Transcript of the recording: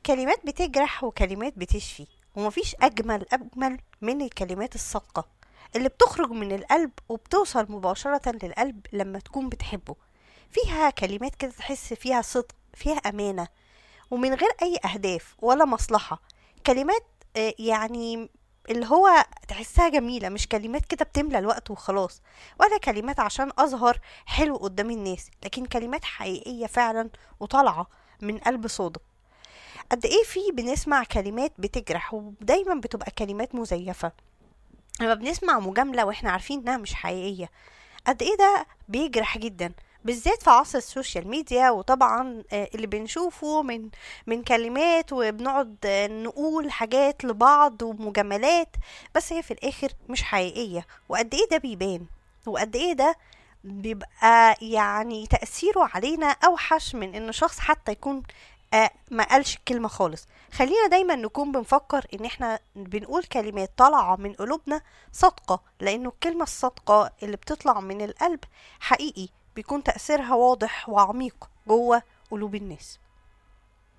كلمات بتجرح وكلمات بتشفي ومفيش أجمل أجمل من الكلمات الصادقة اللي بتخرج من القلب وبتوصل مباشرة للقلب لما تكون بتحبه فيها كلمات كده تحس فيها صدق فيها أمانة ومن غير أي أهداف ولا مصلحة كلمات آه، يعني اللي هو تحسها جميلة مش كلمات كده بتملى الوقت وخلاص ولا كلمات عشان أظهر حلو قدام الناس لكن كلمات حقيقية فعلا وطالعة من قلب صادق قد ايه في بنسمع كلمات بتجرح ودايما بتبقى كلمات مزيفة لما بنسمع مجاملة واحنا عارفين انها مش حقيقية قد ايه ده بيجرح جدا بالذات في عصر السوشيال ميديا وطبعا آه، اللي بنشوفه من من كلمات وبنقعد آه، نقول حاجات لبعض ومجاملات بس هي في الاخر مش حقيقية وقد ايه ده بيبان وقد ايه ده بيبقى يعني تأثيره علينا أوحش من إن شخص حتى يكون آه ما قالش الكلمة خالص خلينا دايما نكون بنفكر إن احنا بنقول كلمات طالعة من قلوبنا صادقة لأنه الكلمة الصادقة اللي بتطلع من القلب حقيقي بيكون تأثيرها واضح وعميق جوه قلوب الناس